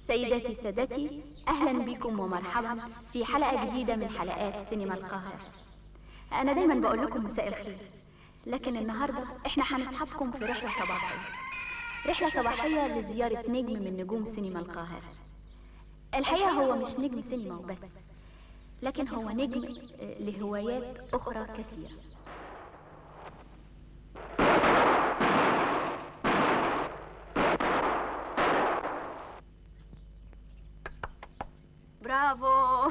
سيداتي سادتي أهلا بكم ومرحبا في حلقة جديدة من حلقات سينما القاهرة أنا دايما بقول لكم مساء الخير لكن النهاردة إحنا هنصحبكم في رحلة صباحية رحلة صباحية لزيارة نجم من نجوم سينما القاهرة الحقيقة هو مش نجم سينما وبس لكن هو نجم آه، لهوايات أخرى كثيرة برافو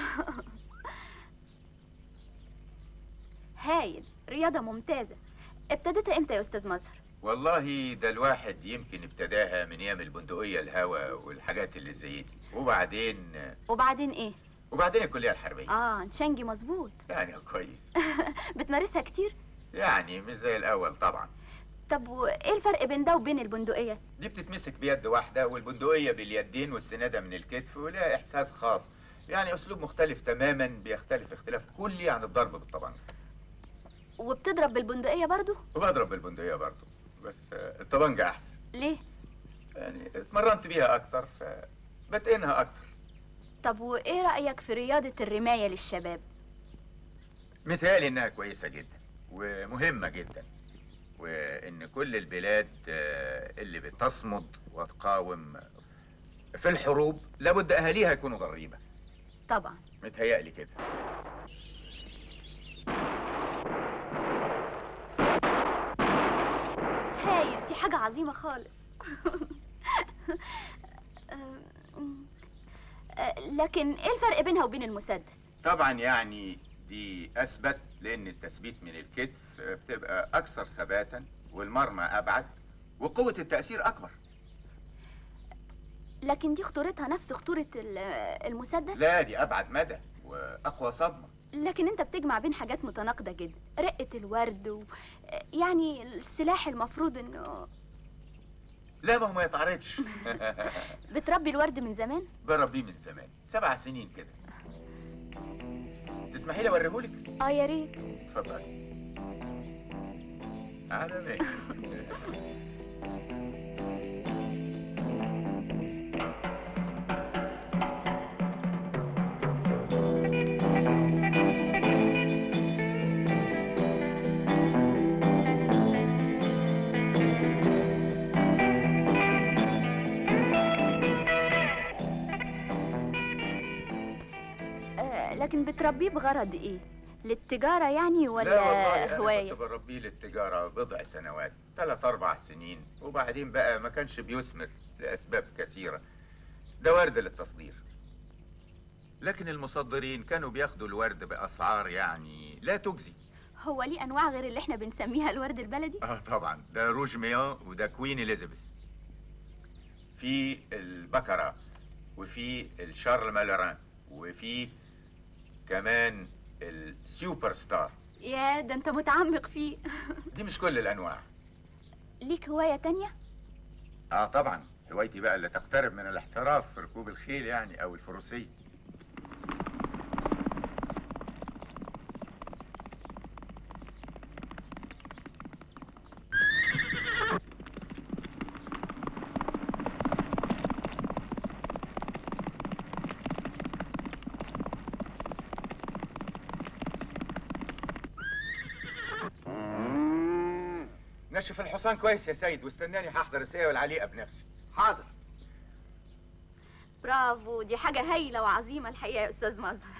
هايل رياضة ممتازة ابتديتها امتى يا أستاذ مظهر؟ والله ده الواحد يمكن ابتداها من ايام البندقيه الهوا والحاجات اللي زي دي وبعدين وبعدين ايه؟ وبعدين الكليه الحربيه اه نشنجي مظبوط يعني كويس بتمارسها كتير؟ يعني مش زي الاول طبعا طب وايه الفرق بين ده وبين البندقية؟ دي بتتمسك بيد واحدة والبندقية باليدين والسنادة من الكتف ولها إحساس خاص يعني أسلوب مختلف تماما بيختلف اختلاف كلي عن الضرب بالطبنجة وبتضرب بالبندقية برضو؟ وبضرب بالبندقية برضه بس آه، الطبنجة أحسن ليه؟ يعني اتمرنت بيها أكتر فبتقنها أكتر طب وايه رأيك في رياضة الرماية للشباب؟ متهيألي إنها كويسة جدا ومهمة جدا وإن كل البلاد آه، اللي بتصمد وتقاوم في الحروب لابد أهاليها يكونوا ضريبة طبعا متهيألي كده هايل دي حاجة عظيمة خالص آه، لكن ايه الفرق بينها وبين المسدس؟ طبعا يعني دي أثبت لأن التثبيت من الكتف بتبقى أكثر ثباتا والمرمى أبعد وقوة التأثير أكبر لكن دي خطورتها نفس خطورة ال- المسدس لا دي أبعد مدى وأقوى صدمة لكن انت بتجمع بين حاجات متناقضة جدا رقة الورد و... يعني السلاح المفروض انه لا ما هو ما يتعرضش بتربي الورد من زمان بربيه من زمان سبع سنين كده تسمحي لي أوريهولك اه يا ريت اتفضلي على ماشي آه لكن بتربيه بغرض ايه للتجارة يعني لا والله ولا أنا هواية كنت بربيه للتجارة بضع سنوات ثلاث أربع سنين وبعدين بقى ما كانش بيثمر لأسباب كثيرة ده ورد للتصدير لكن المصدرين كانوا بياخدوا الورد بأسعار يعني لا تجزي هو ليه انواع غير اللي احنا بنسميها الورد البلدي اه طبعا ده روج ميان وده كوين اليزابيث في البكرة وفي الشارل مالوران وفي كمان السوبر ستار يا ده انت متعمق فيه دي مش كل الانواع ليك هواية تانية اه طبعا هوايتي بقى اللي تقترب من الاحتراف في ركوب الخيل يعني او الفروسية نشف الحصان كويس يا سيد واستناني هحضر السيئة والعليقة بنفسي حاضر برافو دي حاجة هايلة وعظيمة الحقيقة يا أستاذ مظهر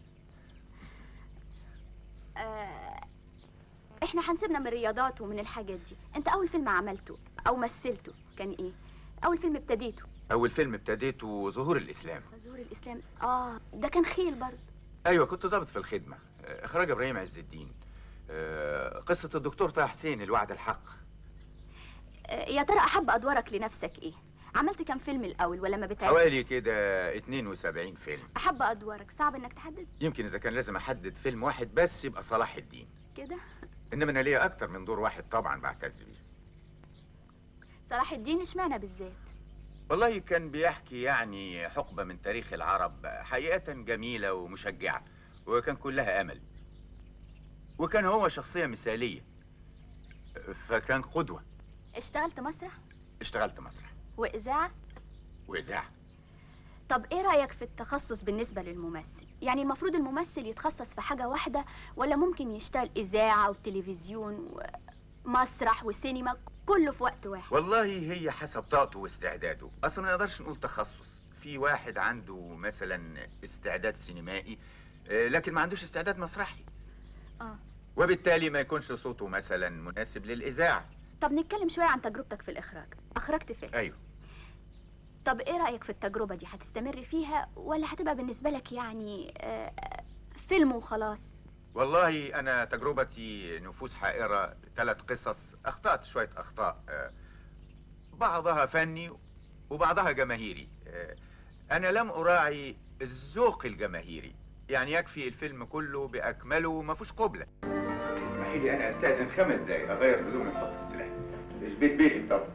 آه احنا هنسيبنا من الرياضات ومن الحاجات دي انت أول فيلم عملته أو مثلته كان ايه؟ أول فيلم ابتديته اول فيلم ابتديته ظهور الاسلام ظهور الإسلام اه ده كان خيل برضه ايوه كنت ضابط في الخدمة آه، اخراج ابراهيم عز الدين آه، قصة الدكتور طه حسين الوعد الحق آه يا ترى أحب أدوارك لنفسك ايه؟ عملت كام فيلم الأول ولا ما بتعرفش؟ حوالي كده 72 فيلم أحب أدوارك صعب إنك تحدد يمكن اذا كان لازم احدد فيلم واحد بس يبقى صلاح الدين كده انما انا ليا اكتر من دور واحد طبعا بعتز بيه صلاح الدين اشمعنى بالذات؟ والله كان بيحكي يعني حقبة من تاريخ العرب حقيقة جميلة ومشجعة وكان كلها أمل وكان هو شخصية مثالية فكان قدوة اشتغلت مسرح اشتغلت مسرح وإذاعة وإذاعة طب ايه رأيك في التخصص بالنسبة للممثل يعني المفروض الممثل يتخصص في حاجة واحدة ولا ممكن يشتغل إذاعة وتلفزيون ومسرح وسينما كله في وقت واحد والله هي حسب طاقته واستعداده اصلا ما نقدرش نقول تخصص في واحد عنده مثلا استعداد سينمائي آه، لكن ما عندوش استعداد مسرحي اه وبالتالي ما يكونش صوته مثلا مناسب للاذاعه طب نتكلم شوية عن تجربتك في الإخراج أخرجت فيلم ايوه طب ايه رأيك في التجربة دي هتستمر فيها ولا هتبقى بالنسبة لك يعني آه، فيلم وخلاص والله انا تجربتي نفوس حائره ثلاث قصص اخطات شويه اخطاء آه، بعضها فني وبعضها جماهيري آه، انا لم اراعي الذوق الجماهيري يعني يكفي الفيلم كله باكمله ما فيهوش قبله اسمحي لي انا استاذن خمس دقايق اغير هدومي واحط السلاح البيت بيتي طبعا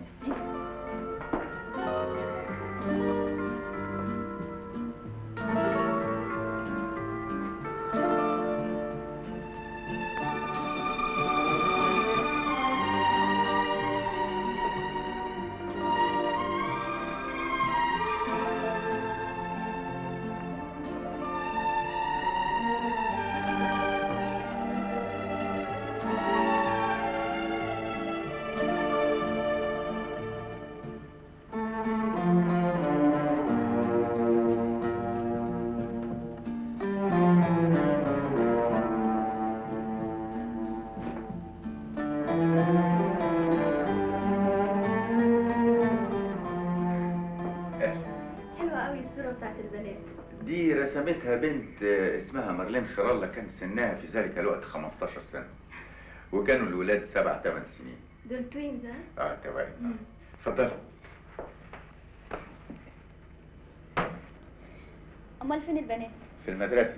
حلوة قوي الصورة بتاعت البنات دي رسمتها بنت آه، اسمها مارلين خيرالله كان سنها في ذلك الوقت 15 سنه وكانوا الولاد سبع ثمان سنين دول توينز ها اه تمام اتفضل أمال فين البنات في المدرسه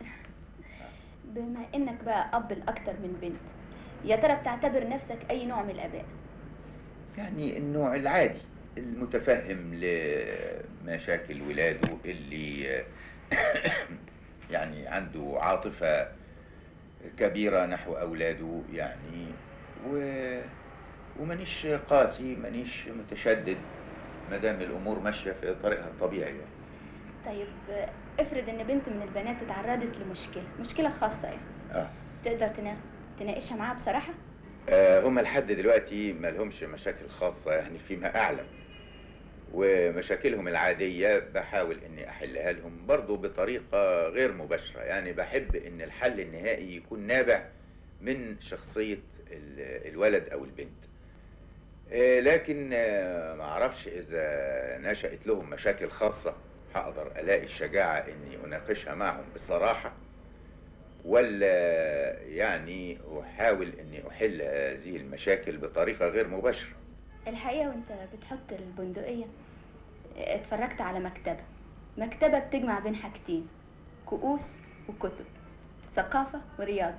بما إنك بقى أب لأكتر من بنت يا ترى بتعتبر نفسك أي نوع من الآباء يعني النوع العادي المتفهم لمشاكل ولاده اللي يعني عنده عاطفة كبيرة نحو أولاده يعني و... ومانيش قاسي مانيش متشدد ما دام الأمور ماشية في طريقها الطبيعي يعني. طيب افرض إن بنت من البنات اتعرضت لمشكلة مشكلة خاصة يعني آه. تقدر تنا... تناقشها معاها بصراحة آه، هم لحد دلوقتي ما لهمش مشاكل خاصة يعني فيما أعلم ومشاكلهم العادية بحاول إني أحلها لهم برضو بطريقة غير مباشرة يعني بحب إن الحل النهائي يكون نابع من شخصية ال- الولد أو البنت آه، لكن آه، ما أعرفش إذا نشأت لهم مشاكل خاصة هقدر ألاقي الشجاعة إني أناقشها معهم بصراحة ولا يعني أحاول إني أحل هذه المشاكل بطريقة غير مباشرة الحقيقة وانت بتحط البندقية اتفرجت على مكتبة مكتبة بتجمع بين حاجتين كؤوس وكتب ثقافة ورياضة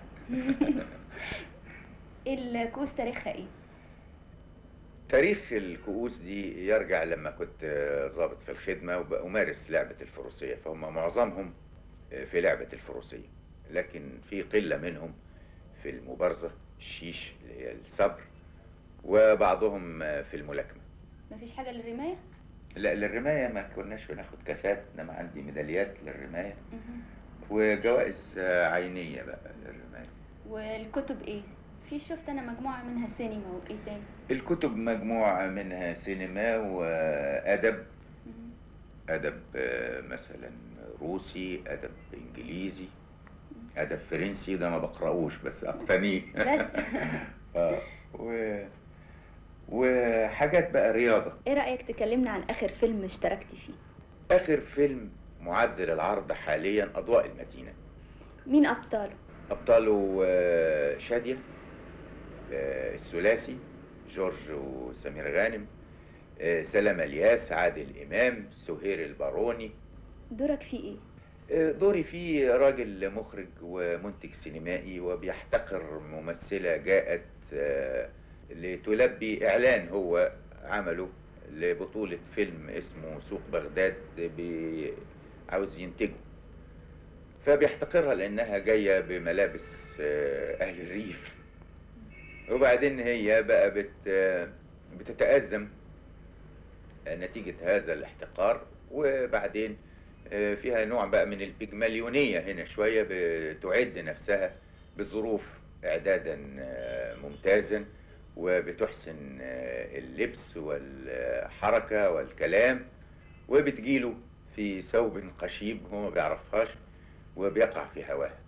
الكؤوس تاريخها ايه؟ تاريخ الكؤوس دي يرجع لما كنت ضابط في الخدمة وبمارس لعبة الفروسية فهم معظمهم في لعبة الفروسية لكن في قلة منهم في المبارزة الشيش اللي هي الصبر وبعضهم في الملاكمة مفيش حاجة للرماية؟ لا للرماية ما كناش بناخد كاسات انما عندي ميداليات للرماية مهم. وجوائز عينية بقى للرماية والكتب ايه؟ في شفت انا مجموعة منها سينما وايه تاني؟ الكتب مجموعة منها سينما وأدب مهم. أدب آه، مثلا روسي أدب إنجليزي أدب فرنسي ده ما بقرأوش بس أقتنيه بس آه و... وحاجات بقى رياضة ايه رأيك تكلمنا عن اخر فيلم اشتركت فيه؟ آخر فيلم معدل العرض حاليا أضواء المدينة مين ابطاله؟ أبطاله آه، شادية آه، الثلاثي جورج وسمير غانم آه، سلام الياس عادل إمام سهير الباروني دورك فيه ايه؟ آه، دوري فيه راجل مخرج ومنتج سينمائي وبيحتقر ممثلة جاءت آه، لتلبي إعلان هو عمله لبطولة فيلم اسمه سوق بغداد بي- عاوز ينتجه فبيحتقرها لأنها جاية بملابس آه، أهل الريف وبعدين هي بقى بت آه، بتتأزم نتيجة هذا الاحتقار وبعدين آه، فيها نوع بقى من البيجماليونية هنا شوية بتعد نفسها بظروف إعدادا آه، ممتازا وبتحسن آه، اللبس والحركة والكلام وبتجيله في ثوب قشيب هو ما بيعرفهاش وبيقع في هواها